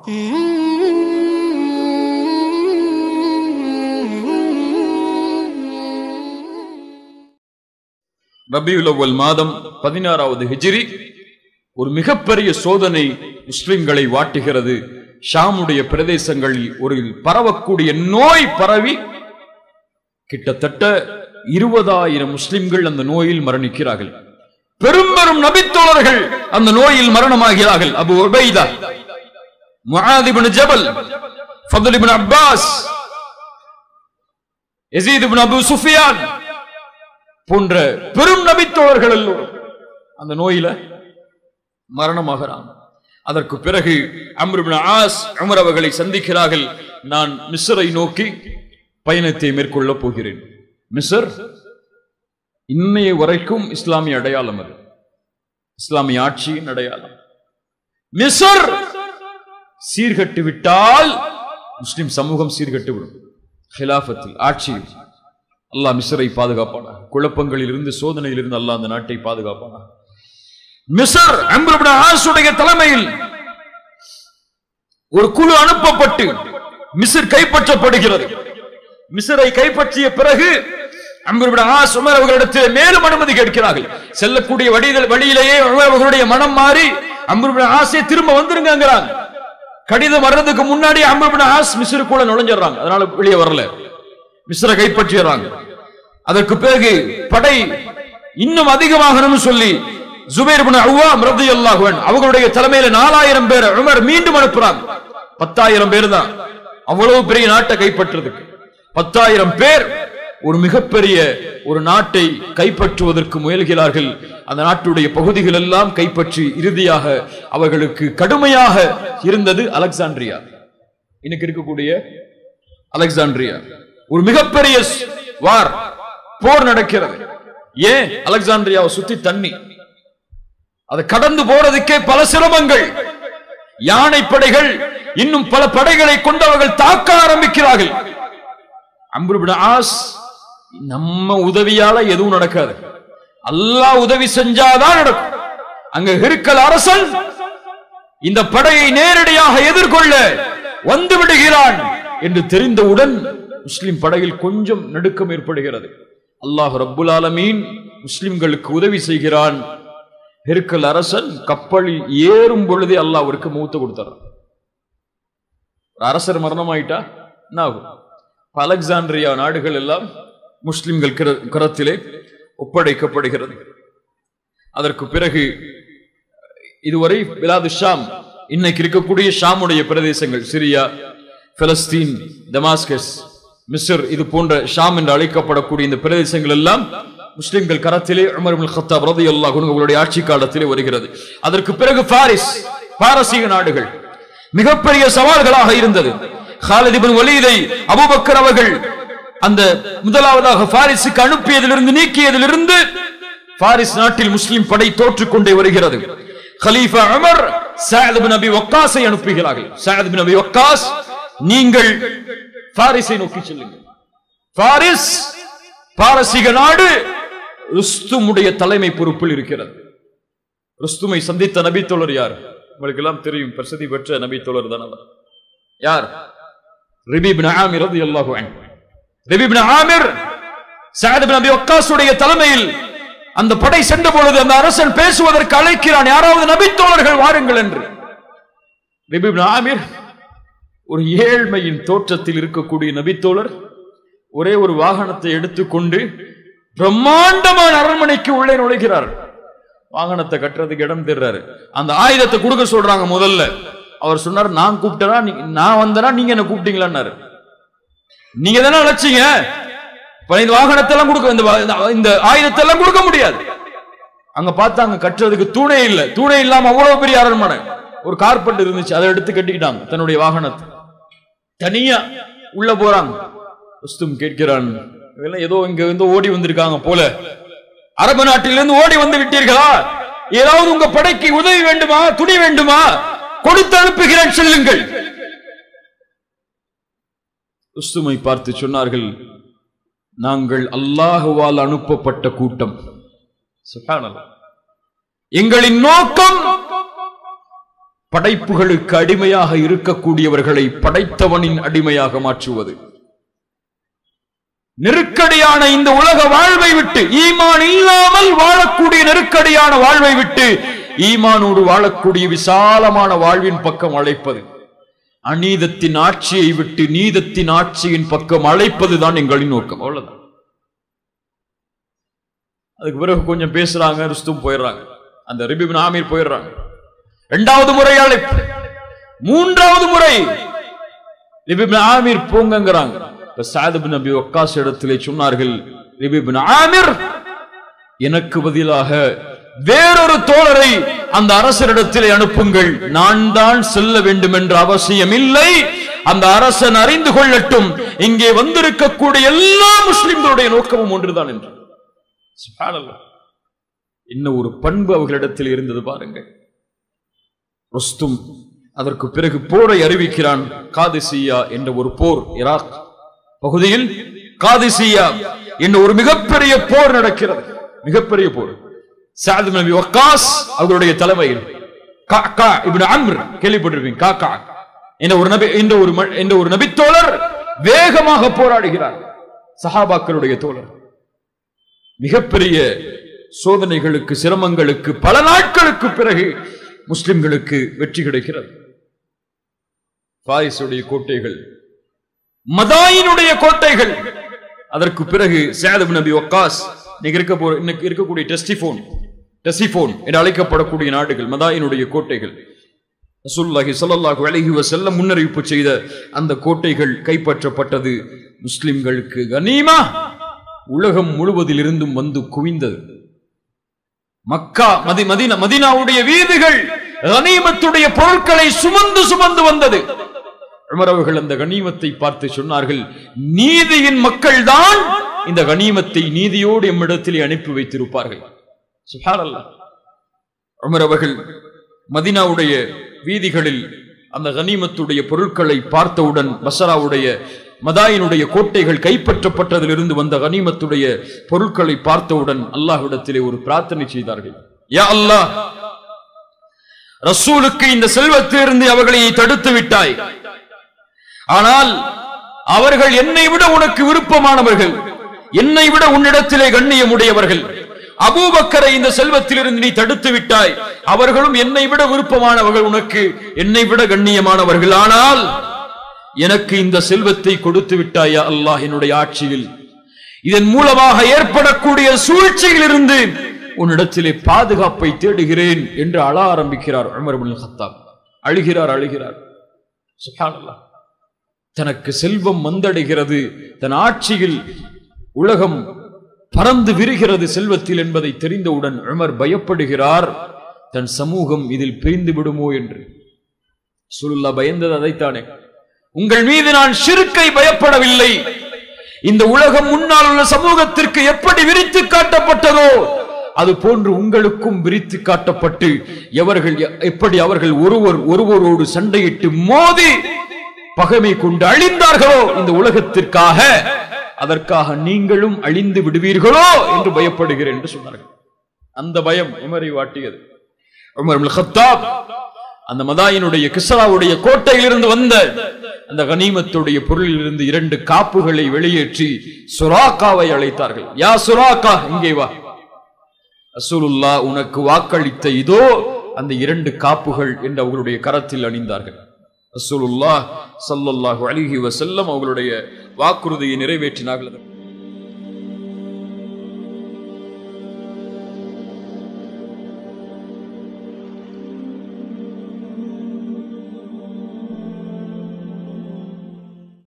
ரபியுல் அவ்வல் மாதம் பதினாறாவது ஹிஜ்ரி ஒரு மிகப்பெரிய சோதனை முஸ்லிம்களை வாட்டுகிறது ஷாமுடைய பிரதேசங்களில் ஒரு பரவக்கூடிய நோய் பரவி கிட்டத்தட்ட இருபதாயிரம் முஸ்லிம்கள் அந்த நோயில் மரணிக்கிறார்கள் பெரும் பெரும் நபித்தோழர்கள் அந்த நோயில் மரணமாகிறார்கள் Abu Ubaida Muadh ibn Jabal Fadl ibn Abbas Yazid ibn Abu Sufyan போன்ற பெரும் நபித்தோழர்கள் எல்லோரும் அந்த நோயில மரணமாகிறான் அதற்கு பிறகு அம்ர் இப்னு ஆஸ் உமர் அவர்களை சந்திக்கிறார்கள் நான் மிஸ்ரை நோக்கி பயணத்தை மேற்கொள்ளப் போகிறேன் மிஸ்ர் இன்னைய வரைக்கும் இஸ்லாமிய அடையாளம் அது இஸ்லாமிய ஆட்சியின் அடையாளம் மிஸ்ர் சீர்கட்டு விட்டால் முஸ்லிம் சமூகம் சீர்கட்டு விடும் ஹிலாஃபத்தில் ஆட்சியில் அல்லாஹ் மிஸ்ரை பாதுகாப்பானா குழப்பங்களில் இருந்து சோதனையில் இருந்து அல்லாஹ் அந்த நாட்டை பாதுகாப்பானா மிஸ்ர் அம்ருபின் ஆசுடைய தலைமையில் ஒரு குழு அனுப்பப்பட்டு மிஸ்ர் கைப்பற்றப்படுகிறது மிஸ்ரை கைப்பற்றிய பிறகு அம்ருபின் ஆஸ் உமர் அவர்களிடத்தில் மேலும் அனுமதி கேட்கிறார்கள் செல்லக்கூடிய வழியில் வழியிலேயே உமர் அவர்களுடைய மனம் மாறி அம்ருபின் ஆசை திரும்ப வந்துருங்கிறாங்க கடிதம் வர்றதுக்கு முன்னாடி அம்ருபின் ஆஸ் மிஸ்ருக்குள்ள நுழைஞ்சிடறாங்க அதனால வெளியே வரல மிஸ்ரை கைப்பற்றிடுறாங்க அதற்கு பிறகு படை இன்னும் அதிகமாகணும்னு சொல்லி ஜுபைர் பின் அவ்வாம் ரலியல்லாஹு அன்ஹு அவர்களுடைய தலைமையில நாலாயிரம் பேர் உமர் மீண்டும் அனுப்புறாங்க பத்தாயிரம் பேர் தான் அவ்வளவு பெரிய நாட்டை கைப்பற்றுறதுக்கு பத்தாயிரம் பேர் ஒரு மிகப்பெரிய ஒரு நாட்டை கைப்பற்றுவதற்கு முயல்கிறார்கள் அந்த நாட்டுடைய பகுதிகள் எல்லாம் கைப்பற்றி இறுதியாக அவர்களுக்கு கடுமையாக இருந்தது அலெக்சாண்ட்ரியா இன்னைக்கு இருக்கக்கூடிய அலெக்சாண்ட்ரியா ஒரு மிகப்பெரிய ஸ்- வார் போர் நடக்கிறது ஏன் அலெக்சாண்ட்ரியாவை சுத்தி தண்ணி அதை கடந்து போறதுக்கே பல சிரமங்கள் யானை படைகள் இன்னும் பல படைகளை கொண்டவர்கள் தாக்க ஆரம்பிக்கிறார்கள் அம்ருபின் ஆஸ் நம்ம உதவியால எதுவும் நடக்காது அல்லாஹ் உதவி செஞ்சாதான் நடக்கும் அங்க ஹிருக்கல் அரசன் இந்த படையை நேரடியாக எதிர்கொள்ள வந்து விடுகிறான் என்று தெரிந்தவுடன் முஸ்லிம் படையில் கொஞ்சம் நடுக்கம் ஏற்படுகிறது அல்லாஹ் ரப்புல் ஆலமீன் முஸ்லிம்களுக்கு உதவி செய்கிறான் ஹெர்கல் அரசன் கப்பலில் ஏறும் பொழுதே அல்லாஹ் அவருக்கு மூத்த கொடுத்தார் ஒரு அரசர் மரணம் ஆயிட்டா என்ன ஆகும் இப்ப அலெக்சாண்ட்ரியா நாடுகள் எல்லாம் முஸ்லிம்கள் கிர- கரத்திலே ஒப்படைக்கப்படுகிறது அதற்கு பிறகு இதுவரை பிலாது ஷாம் இன்னைக்கு இருக்கக்கூடிய ஷாமுடைய பிரதேசங்கள் சிரியா பிலஸ்தீன் டமாஸ்கஸ் மிஸ்ர் இது போன்ற ஷாம் என்று அழைக்கப்படக்கூடிய இந்த பிரதேசங்கள் எல்லாம் முஸ்லிம்கள் கரத்திலே உமர் இப்னு கத்தாப் ரலியல்லாஹு அன்ஹு அவர்களுடைய ஆட்சி காலத்திலே வருகிறது அதற்கு பிறகு பாரிஸ் பாரசீக நாடுகள் மிகப்பெரிய சவால்களாக இருந்தது ஹாலித் இப்னு வலீதை அபூபக்கர் அவர்கள் அந்த முதலாவதாக பாரிஸுக்கு அனுப்பியதிலிருந்து நீக்கியதிலிருந்து பாரிஸ் நாட்டில் முஸ்லிம் படை தோற்றுக் கொண்டே வருகிறது கலீஃபா உமர் சஅத் பின் அபி வக்காஸை அனுப்புகிறார்கள் சஅத் பின் அபி வக்காஸ் நீங்கள் பாரிஸை நோக்கி செல்லுங்கள் பாரிஸ் பாரசீக நாடு ருஸ்துமுடைய தலைமை பொறுப்பில் இருக்கிறது ருஸ்துமை சந்தித்த நபித்தோழர் யார் உங்களுக்கு எல்லாம் தெரியும் பிரசித்தி பெற்ற நபித்தோழர் தான் அவர் யார் ரிபிபின் ஆமிர் ரலியல்லாஹு அன்ஹு ரிபிபின் ஆமிர் சஅத் பின் அபி வக்காஸுடைய தலைமையில் அந்த படை சென்ற பொழுது அந்த அரசன் பேசுவதற்கு அழைக்கிறான் யாராவது நபித்தோழர்கள் வாருங்கள் என்று ரிபிபின் ஆமிர் ஒரு ஏழ்மையின் தோற்றத்தில் இருக்கக்கூடிய நபித்தோழர் ஒரே ஒரு வாகனத்தை எடுத்துக்கொண்டு பிரம்மாண்டமான அரண்மனைக்கு உள்ளே நுழைகிறார் வாகனத்தை கட்டுறதுக்கு இடம் தேர்றாரு அந்த ஆயுதத்தை கொடுக்க சொல்றாங்க முதல்ல அவர் சொன்னார் நான் கூப்பிட்டனா நீ- நான் வந்தனா நீங்க என்ன கூப்பிட்டீங்களான்னாரு நீங்க தானே அழைச்சீங்க இப்ப இந்த வாகனத்தை எல்லாம் கொடுக்க இந்த வா- இந்த- இந்த ஆயுதத்தை எல்லாம் கொடுக்க முடியாது அங்க பார்த்தா அங்க கட்டுறதுக்கு தூணே இல்ல தூணே இல்லாம அவ்வளவு பெரிய அரண்மனை ஒரு கார்பெட் இருந்துச்சு அதை எடுத்து கட்டிக்கிட்டாங்க தன்னுடைய வாகனத்தை தனியா உள்ள போறாங்க ருஸ்தும் கேட்கிறான் இவெல்லாம் ஏதோ இங்க இருந்து ஓடி வந்திருக்காங்க போல அரபு நாட்டிலிருந்து ஓடி வந்து விட்டீர்களா ஏதாவது உங்க படைக்கு உதவி வேண்டுமா துணி வேண்டுமா கொடுத்து அனுப்புகிறேன் செல்லுங்கள் ருஸ்துமை பார்த்து சொன்னார்கள் நாங்கள் அல்லாஹுவால் அனுப்பப்பட்ட கூட்டம் சுப்ஹானல்லாஹ். எங்களின் நோக்கம் படைப்புகளுக்கு அடிமையாக இருக்கக்கூடியவர்களை படைத்தவனின் அடிமையாக மாற்றுவது நெருக்கடியான இந்த உலக வாழ்வை விட்டு ஈமான் இல்லாமல் வாழக்கூடிய நெருக்கடியான வாழ்வை விட்டு ஈமானோடு வாழக்கூடிய விசாலமான வாழ்வின் பக்கம் அழைப்பது அநீதத்தின் ஆட்சியை விட்டு நீதத்தின் ஆட்சியின் பக்கம் அழைப்பதுதான் எங்களின் நோக்கம் அவ்வளவுதான் அதுக்கு பிறகு கொஞ்சம் பேசுறாங்க ருஸ்தும் போயிடுறாங்க அந்த ரிபிபின் ஆமீர் போயிடுறாங்க இரண்டாவது முறை அழைப்பு மூன்றாவது முறை ரிபிபின் ஆமீர் போங்கங்கிறாங்க இப்ப சாதிபின் நபி ஒக்காஸ் இடத்திலே சொன்னார்கள் ரிபிபின் ஆமீர் எனக்கு பதிலாக வேறொரு தோழரை அந்த அரசரிடத்திலே அனுப்புங்கள் நான் தான் செல்ல வேண்டும் என்ற அவசியம் இல்லை அந்த அரசன் அறிந்து கொள்ளட்டும் இங்கே வந்திருக்கக்கூடிய எல்லா முஸ்லிம்களுடைய நோக்கமும் ஒன்றுதான் என்று சுப்ஹானல்லாஹ். என்ன ஒரு பண்பு அவர்களிடத்தில் இருந்தது பாருங்கள் ருஸ்தும் அதற்கு பிறகு போரை அறிவிக்கிறான் காதிசியா என்ற ஒரு போர் ஈராக் பகுதியில் காதிசியா என்ற ஒரு மிகப்பெரிய போர் நடக்கிறது மிகப்பெரிய போர் சாது நபி வக்காஸ் அவருடைய தலைமையில் காக்கா இப்னு அம்ர் கேள்விப்பட்டிருப்பீங்க காக்கா என்ற ஒரு நபி என்ற ஒரு ம- என்ற ஒரு நபித்தோழர் வேகமாக போராடுகிறார் சஹாபாக்களுடைய தோழர் மிகப்பெரிய சோதனைகளுக்கு சிரமங்களுக்கு பல நாட்களுக்கு பிறகு முஸ்லிம்களுக்கு வெற்றி கிடைக்கிறது பாரிசுடைய கோட்டைகள் மதாயினுடைய கோட்டைகள் அதற்கு பிறகு சேதப் நபி ஒக்காஸ் இன்னைக்கு இருக்க போற இன்னைக்கு இருக்கக்கூடிய டெஸ்டிபோன் டெஸ்டிபோன் என்று அழைக்கப்படக்கூடிய நாடுகள் மதாயினுடைய கோட்டைகள் ரசூலுல்லாஹி ஸல்லல்லாஹு அலைஹி வஸல்லம் முன்னறிவிப்பு செய்த அந்த கோட்டைகள் கைப்பற்றப்பட்டது முஸ்லிம்களுக்கு கனீமா உலகம் முழுவதில் இருந்தும் வந்து குவிந்தது மக்கா மதி மதினா மதினாவுடைய வீதிகள் கனிமத்துடைய பொருட்களை சுமந்து சுமந்து வந்தது உமர் அவர்கள் அந்த கனிமத்தை பார்த்து சொன்னார்கள் நீதியின் மக்கள்தான் இந்த கனிமத்தை நீதியோடு எம்மிடத்திலே அனுப்பி வைத்திருப்பார்கள் சுப்ஹானல்லாஹ் உமர் அவர்கள் மதினாவுடைய வீதிகளில் அந்த கனிமத்துடைய பொருட்களை பார்த்தவுடன் பசராவுடைய மதாயினுடைய கோட்டைகள் கைப்பற்றப்பட்டதிலிருந்து வந்த கனிமத்துடைய பொருட்களை பார்த்தவுடன் அல்லாஹ்விடத்திலே ஒரு பிரார்த்தனை செய்தார்கள் யா அல்லாஹ் ரசூலுக்கு இந்த செல்வத்திலிருந்து அவர்களை நீ தடுத்து விட்டாய் ஆனால் அவர்கள் என்னை விட உனக்கு விருப்பமானவர்கள் என்னை விட உன்னிடத்திலே கண்ணியமுடையவர்கள் அபூபக்கரை இந்த செல்வத்திலிருந்து நீ தடுத்து விட்டாய் அவர்களும் என்னை விட விருப்பமானவர்கள் உனக்கு என்னை விட கண்ணியமானவர்கள் ஆனால் எனக்கு இந்த செல்வத்தை கொடுத்து விட்டாயா அல்லாஹ் என்னுடைய ஆட்சியில் இதன் மூலமாக ஏற்படக்கூடிய சூழ்ச்சியிலிருந்து உன்னிடத்திலே பாதுகாப்பை தேடுகிறேன் என்று அழ ஆரம்பிக்கிறார் உமர் இப்னுல் கத்தாப் அழுகிறார் அழுகிறார் சுப்ஹானல்லாஹ் தனக்கு செல்வம் வந்தடைகிறது தன் ஆட்சியில் உலகம் பறந்து விரிகிறது செல்வத்தில் என்பதை தெரிந்தவுடன் உமர் பயப்படுகிறார் தன் சமூகம் இதில் பிரிந்து விடுமோ என்று சுருல்லா பயந்தது அதைத்தானே உங்கள் மீது நான் சிறுக்கை பயப்படவில்லை இந்த உலகம் முன்னால் உள்ள சமூகத்திற்கு எப்படி விரித்து காட்டப்பட்டதோ அது போன்று உங்களுக்கும் விரித்து காட்டப்பட்டு எவர்கள் எப்படி அவர்கள் ஒருவர் ஒருவரோடு சண்டையிட்டு மோதி பகைமை கொண்டு அழிந்தார்களோ இந்த உலகத்திற்காக அதற்காக நீங்களும் அழிந்து விடுவீர்களோ என்று பயப்படுகிறேன் என்று சொன்னார்கள் அந்த பயம் உமரை வாட்டியது உமர் இப்னுல் கத்தாப் அந்த மதாயினுடைய கிஸ்ராவுடைய கோட்டையிலிருந்து வந்த அந்த கனிமத்துடைய பொருளில் இருந்து இரண்டு காப்புகளை வெளியேற்றி சுராக்காவை அழைத்தார்கள் யா சுராக்கா இங்கே வா ரசூலுல்லா உனக்கு வாக்களித்த இதோ அந்த இரண்டு காப்புகள் என்று அவர்களுடைய கரத்தில் அணிந்தார்கள் ரசூலுல்லா ஸல்லல்லாஹு அலைஹி வஸல்லம் அவர்களுடைய வாக்குறுதியை நிறைவேற்றினார்கள்